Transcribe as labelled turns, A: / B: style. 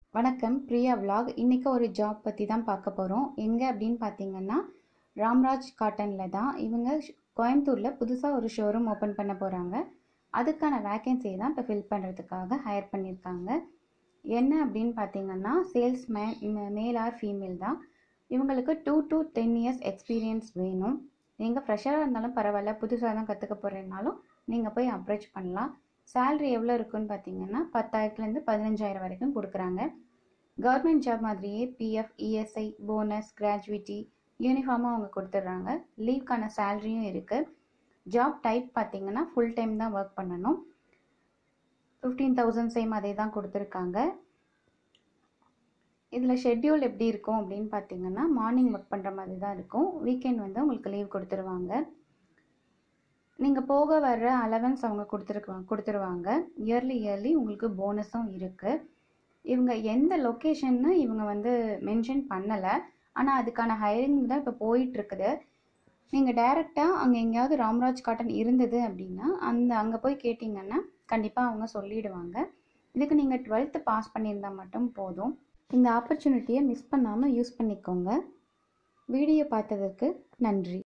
A: வணக்கம் பிரியா vlog இன்னைக்கு ஒரு ஜாப் பற்றி தான் பார்க்க போகிறோம் எங்கே அப்படின்னு பார்த்தீங்கன்னா ராம்ராஜ் காட்டனில் தான் இவங்க ஷ்- கோயம்புத்தூரில் புதுசாக ஒரு ஷோரூம் ஓப்பன் பண்ண போகிறாங்க அதுக்கான வேக்கன்சி தான் இப்போ ஃபில் பண்ணுறதுக்காக ஹையர் பண்ணியிருக்காங்க என்ன அப்படின்னு பார்த்தீங்கன்னா sales man male or female தான் இவங்களுக்கு two to ten years experience வேணும் நீங்கள் ஃப்ரெஷராக இருந்தாலும் பரவாயில்ல புதுசாக தான் கற்றுக்க போகிறேன்னாலும் நீங்கள் போய் அப்ரோச் பண்ணலாம் salary எவ்வளோ இருக்குன்னு பார்த்தீங்கன்னா பத்தாயிரத்துலேருந்து பதினஞ்சாயிரம் வரைக்கும் கொடுக்குறாங்க கவர்மெண்ட் ஜாப் மாதிரியே பிஎஃப் இஎஸ்ஐ போனஸ் கிராஜுவிட்டி யூனிஃபார்மாக அவங்க கொடுத்துட்றாங்க லீவ்க்கான சேலரியும் இருக்குது ஜாப் டைப் பார்த்தீங்கன்னா ஃபுல் டைம் தான் ஒர்க் பண்ணணும் ஃபிஃப்டீன் தௌசண்ட் சேம் அதே தான் கொடுத்துருக்காங்க இதில் ஷெட்யூல் எப்படி இருக்கும் அப்படின்னு பார்த்தீங்கன்னா மார்னிங் ஒர்க் பண்ணுற மாதிரி தான் இருக்கும் வீக்கெண்ட் வந்து உங்களுக்கு லீவ் கொடுத்துருவாங்க நீங்கள் போக வர்ற அலவன்ஸ் அவங்க கொடுத்துருக்குவாங்க கொடுத்துருவாங்க இயர்லி இயர்லி உங்களுக்கு போனஸும் இருக்குது இவங்க எந்த லொக்கேஷன்னு இவங்க வந்து மென்ஷன் பண்ணலை ஆனால் அதுக்கான ஹைரிங் தான் இப்போ போயிட்டுருக்குது நீங்கள் டைரெக்டாக அங்கே எங்கேயாவது ராம்ராஜ் காட்டன் இருந்தது அப்படின்னா அந்த அங்கே போய் கேட்டிங்கன்னா கண்டிப்பாக அவங்க சொல்லிடுவாங்க இதுக்கு நீங்கள் டுவெல்த்து பாஸ் பண்ணியிருந்தால் மட்டும் போதும் இந்த ஆப்பர்ச்சுனிட்டியை மிஸ் பண்ணாமல் யூஸ் பண்ணிக்கோங்க வீடியோ பார்த்ததற்கு நன்றி